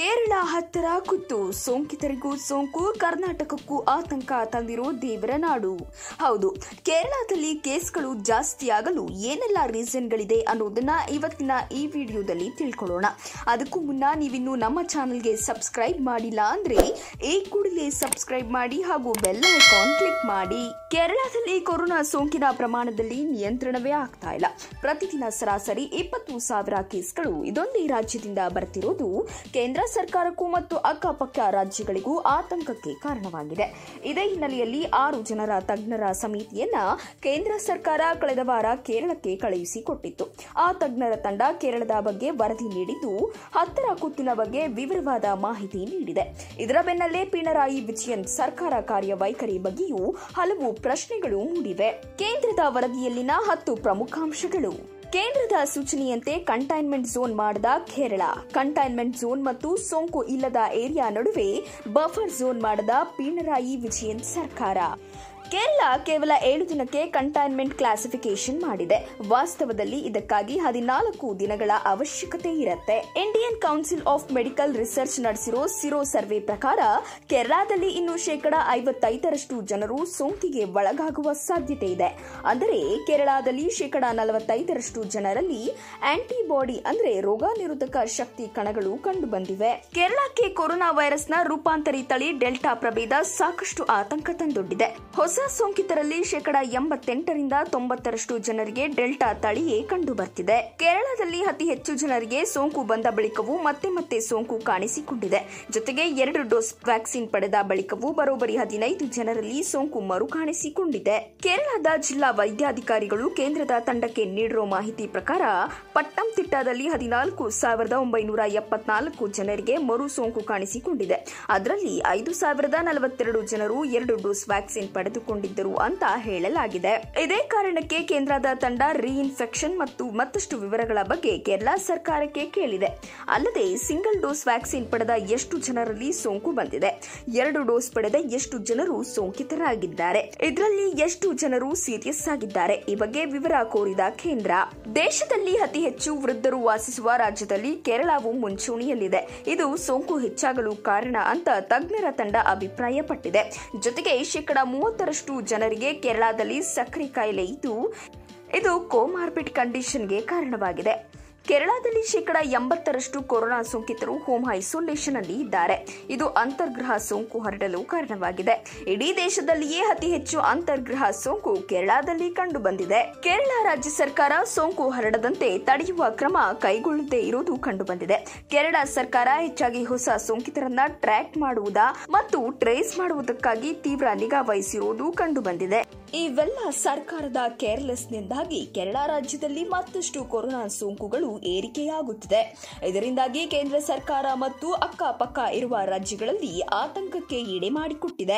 ಕೇರಳ ಹತ್ತರ ಕುತ್ತು ಸೋಂಕಿತರಿಗೂ ಸೋಂಕು ಕರ್ನಾಟಕಕ್ಕೂ ಆತಂಕ ತಂದಿರೋ ದೇವರ ನಾಡು ಹೌದು ಕೇರಳದಲ್ಲಿ ಕೇಸ್ಗಳು ಜಾಸ್ತಿಯಾಗಲು ಏನೆಲ್ಲ ರೀಸನ್ಗಳಿದೆ ಅನ್ನೋದನ್ನ ಇವತ್ತಿನ ಈ ವಿಡಿಯೋದಲ್ಲಿ ತಿಳ್ಕೊಳ್ಳೋಣ ಅದಕ್ಕೂ ಮುನ್ನ ನೀವಿನ್ನು ನಮ್ಮ ಚಾನೆಲ್ಗೆ ಸಬ್ಸ್ಕ್ರೈಬ್ ಮಾಡಿಲ್ಲ ಅಂದ್ರೆ ಈ ಕೂಡಲೇ ಸಬ್ಸ್ಕ್ರೈಬ್ ಮಾಡಿ ಹಾಗೂ ಬೆಲ್ ಐಕಾನ್ ಕ್ಲಿಕ್ ಮಾಡಿ ಕೇರಳದಲ್ಲಿ ಕೊರೋನಾ ಸೋಂಕಿನ ಪ್ರಮಾಣದಲ್ಲಿ ನಿಯಂತ್ರಣವೇ ಆಗ್ತಾ ಇಲ್ಲ ಪ್ರತಿದಿನ ಸರಾಸರಿ ಇಪ್ಪತ್ತು ಸಾವಿರ ಕೇಸ್ಗಳು ಇದೊಂದೇ ರಾಜ್ಯದಿಂದ ಬರ್ತಿರೋದು ಕೇಂದ್ರ ಸರ್ಕಾರಕ್ಕೂ ಮತ್ತು ಅಕ್ಕಪಕ್ಕ ರಾಜ್ಯಗಳಿಗೂ ಆತಂಕಕ್ಕೆ ಕಾರಣವಾಗಿದೆ ಇದೇ ಹಿನ್ನೆಲೆಯಲ್ಲಿ ಆರು ಜನರ ತಜ್ಞರ ಸಮಿತಿಯನ್ನ ಕೇಂದ್ರ ಸರ್ಕಾರ ಕಳೆದ ವಾರ ಕೇರಳಕ್ಕೆ ಕಳುಹಿಸಿಕೊಟ್ಟಿತ್ತು ಆ ತಜ್ಞರ ತಂಡ ಕೇರಳದ ಬಗ್ಗೆ ವರದಿ ನೀಡಿದ್ದು ಹತ್ತರ ಕುತ್ತಿನ ಬಗ್ಗೆ ವಿವರವಾದ ಮಾಹಿತಿ ನೀಡಿದೆ ಇದರ ಬೆನ್ನಲ್ಲೇ ಪಿಣರಾಯಿ ವಿಜಯನ್ ಸರ್ಕಾರ ಕಾರ್ಯವೈಖರಿ ಬಗ್ಗೆಯೂ ಹಲವು ಪ್ರಶ್ನೆಗಳು ಮೂಡಿವೆ ಕೇಂದ್ರದ ವರದಿಯಲ್ಲಿನ ಹತ್ತು ಪ್ರಮುಖಾಂಶಗಳು ಕೇಂದ್ರದ ಸೂಚನೆಯಂತೆ ಕಂಟೈನ್ಮೆಂಟ್ ಝೋನ್ ಮಾಡದ ಕೇರಳ ಕಂಟೈನ್ಮೆಂಟ್ ಝೋನ್ ಮತ್ತು ಸೋಂಕು ಇಲ್ಲದ ಏರಿಯಾ ನಡುವೆ ಬಫರ್ ಝೋನ್ ಮಾಡದ ಪಿಣರಾಯಿ ವಿಜಯನ್ ಸರ್ಕಾರ ಕೇರಳ ಕೇವಲ ಏಳು ದಿನಕ್ಕೆ ಕಂಟೈನ್ಮೆಂಟ್ ಕ್ಲಾಸಿಫಿಕೇಶನ್ ಮಾಡಿದೆ ವಾಸ್ತವದಲ್ಲಿ ಇದಕ್ಕಾಗಿ ಹದಿನಾಲ್ಕು ದಿನಗಳ ಅವಶ್ಯಕತೆ ಇರುತ್ತೆ Indian council of medical research ನಡೆಸಿರೋ ಸಿರೋ ಸರ್ವೆ ಪ್ರಕಾರ ಕೇರಳದಲ್ಲಿ ಇನ್ನು ಶೇಕಡ ಐವತ್ತೈದರಷ್ಟು ಜನರು ಸೋಂಕಿಗೆ ಒಳಗಾಗುವ ಸಾಧ್ಯತೆ ಇದೆ ಅಂದರೆ ಕೇರಳದಲ್ಲಿ ಶೇಕಡ ನಲವತ್ತೈದರಷ್ಟು ಜನರಲ್ಲಿ ಆಂಟಿಬಾಡಿ ಅಂದ್ರೆ ರೋಗ ನಿರೋಧಕ ಶಕ್ತಿ ಕಣಗಳು ಕಂಡುಬಂದಿವೆ ಕೇರಳಕ್ಕೆ ಕೊರೋನಾ ವೈರಸ್ನ ರೂಪಾಂತರಿ ತಳಿ ಡೆಲ್ಟಾ ಪ್ರಭೇದ ಸಾಕಷ್ಟು ಆತಂಕ ತಂದೊಡ್ಡಿದೆ ಹೊಸ ಸೋಂಕಿತರಲ್ಲಿ ಶೇಕಡ ಎಂಬತ್ತೆಂಟರಿಂದ ತೊಂಬತ್ತರಷ್ಟು ಜನರಿಗೆ ಡೆಲ್ಟಾ ತಳಿಯೇ ಕಂಡು ಬರ್ತಿದೆ ಕೇರಳದಲ್ಲಿ ಅತಿ ಹೆಚ್ಚು ಜನರಿಗೆ ಸೋಂಕು ಬಂದ ಬಳಿಕವೂ ಮತ್ತೆ ಮತ್ತೆ ಸೋಂಕು ಕಾಣಿಸಿಕೊಂಡಿದೆ ಜೊತೆಗೆ ಎರಡು ಡೋಸ್ ವ್ಯಾಕ್ಸಿನ್ ಪಡೆದ ಬಳಿಕವೂ ಬರೋಬ್ಬರಿ ಹದಿನೈದು ಜನರಲ್ಲಿ ಸೋಂಕು ಮರು ಕಾಣಿಸಿಕೊಂಡಿದೆ ಕೇರಳದ ಜಿಲ್ಲಾ ವೈದ್ಯಾಧಿಕಾರಿಗಳು ಕೇಂದ್ರದ ತಂಡಕ್ಕೆ ನೀಡಿರೋ ಮಾಹಿತಿ ಪ್ರಕಾರ ಪಟ್ಟಂತಿಟ್ಟದಲ್ಲಿ ಹದಿನಾಲ್ಕು ಸಾವಿರದ ಒಂಬೈನೂರ ಎಪ್ಪತ್ನಾಲ್ಕು ಜನರಿಗೆ ಮರು ಸೋಂಕು ಕಾಣಿಸಿಕೊಂಡಿದೆ ಅದರಲ್ಲಿ ಐದು ಸಾವಿರದ ನಲವತ್ತೆರಡು ಜನರು ಎರಡು ಡೋಸ್ ವ್ಯಾಕ್ಸಿನ್ ಪಡೆದುಕೊಂಡಿದ್ದರು ಅಂತ ಹೇಳಲಾಗಿದೆ ಇದೇ ಕಾರಣಕ್ಕೆ ಕೇಂದ್ರದ ತಂಡ ರೀಇನ್ಫೆಕ್ಷನ್ ಮತ್ತು ಮತ್ತಷ್ಟು ವಿವರಗಳ ಬಗ್ಗೆ ಕೇರಳ ಸರ್ಕಾರಕ್ಕೆ ಕೇಳಿದೆ ಅಲ್ಲದೆ ಸಿಂಗಲ್ ಡೋಸ್ ವ್ಯಾಕ್ಸಿನ್ ಪಡೆದ ಎಷ್ಟು ಜನರಲ್ಲಿ ಸೋಂಕು ಬಂದಿದೆ ಎರಡು ಡೋಸ್ ಪಡೆದ ಎಷ್ಟು ಜನರು ಸೋಂಕಿತರಾಗಿದ್ದಾರೆ ಇದರಲ್ಲಿ ಎಷ್ಟು ಜನರು ಸೀರಿಯಸ್ ಆಗಿದ್ದಾರೆ ಈ ಬಗ್ಗೆ ವಿವರ ಕೋರಿದ ಕೇಂದ್ರ ದೇಶದಲ್ಲಿ ಅತಿ ಹೆಚ್ಚು ವೃದ್ಧರು ವಾಸಿಸುವ ರಾಜ್ಯದಲ್ಲಿ ಕೇರಳವು ಮುಂಚೂಣಿಯಲ್ಲಿದೆ ಇದು ಸೋಂಕು ಹೆಚ್ಚಾಗಲು ಕಾರಣ ಅಂತ ತಜ್ಞರ ತಂಡ ಅಭಿಪ್ರಾಯಪಟ್ಟಿದೆ ಜೊತೆಗೆ ಶೇಕಡ ಮೂವತ್ತರಷ್ಟು ಜನರಿಗೆ ಕೇರಳದಲ್ಲಿ ಸಕ್ಕರೆ ಕಾಯಿಲೆ ಇದ್ದು ಇದು ಕೋಮಾರ್ಬಿಡ್ ಕಂಡೀಷನ್ಗೆ ಕಾರಣವಾಗಿದೆ ಕೇರಳದಲ್ಲಿ ಶೇಕಡ ಎಂಬತ್ತರಷ್ಟು ಕೊರೋನಾ ಸೋಂಕಿತರು ಹೋಮ್ ಐಸೋಲೇಷನ್ ಅಲ್ಲಿ ಇದ್ದಾರೆ ಇದು ಅಂತರ್ಗ್ರಹ ಸೋಂಕು ಹರಡಲು ಕಾರಣವಾಗಿದೆ ಇಡೀ ದೇಶದಲ್ಲಿಯೇ ಅತಿ ಹೆಚ್ಚು ಅಂತರ್ಗ್ರಹ ಸೋಂಕು ಕೇರಳದಲ್ಲಿ ಕಂಡು ಬಂದಿದೆ ಕೇರಳ ರಾಜ್ಯ ಸರ್ಕಾರ ಸೋಂಕು ಹರಡದಂತೆ ತಡೆಯುವ ಕ್ರಮ ಕೈಗೊಳ್ಳದೇ ಇರುವುದು ಕಂಡು ಬಂದಿದೆ ಕೇರಳ ಸರ್ಕಾರ ಹೆಚ್ಚಾಗಿ ಹೊಸ ಸೋಂಕಿತರನ್ನ ಟ್ರ್ಯಾಕ್ ಮಾಡುವುದ ಮತ್ತು ಟ್ರೇಸ್ ಮಾಡುವುದಕ್ಕಾಗಿ ತೀವ್ರ ನಿಗಾ ವಹಿಸಿರುವುದು ಕಂಡು ಬಂದಿದೆ ಇವೆಲ್ಲ ಸರ್ಕಾರದ ಕೇರ್ಲೆಸ್ನಿಂದಾಗಿ ಕೇರಳ ರಾಜ್ಯದಲ್ಲಿ ಮತ್ತಷ್ಟು ಕೊರೋನಾ ಸೋಂಕುಗಳು ಏರಿಕೆಯಾಗುತ್ತಿದೆ ಇದರಿಂದಾಗಿ ಕೇಂದ್ರ ಸರ್ಕಾರ ಮತ್ತು ಅಕ್ಕಪಕ್ಕ ಇರುವ ರಾಜ್ಯಗಳಲ್ಲಿ ಆತಂಕಕ್ಕೆ ಎಡೆ ಮಾಡಿಕೊಟ್ಟಿದೆ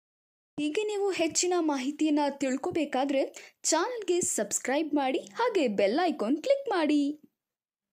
ಹೀಗೆ ನೀವು ಹೆಚ್ಚಿನ ಮಾಹಿತಿಯನ್ನ ತಿಳ್ಕೋಬೇಕಾದ್ರೆ ಚಾನಲ್ಗೆ ಸಬ್ಸ್ಕ್ರೈಬ್ ಮಾಡಿ ಹಾಗೆ ಬೆಲ್ ಐಕಾನ್ ಕ್ಲಿಕ್ ಮಾಡಿ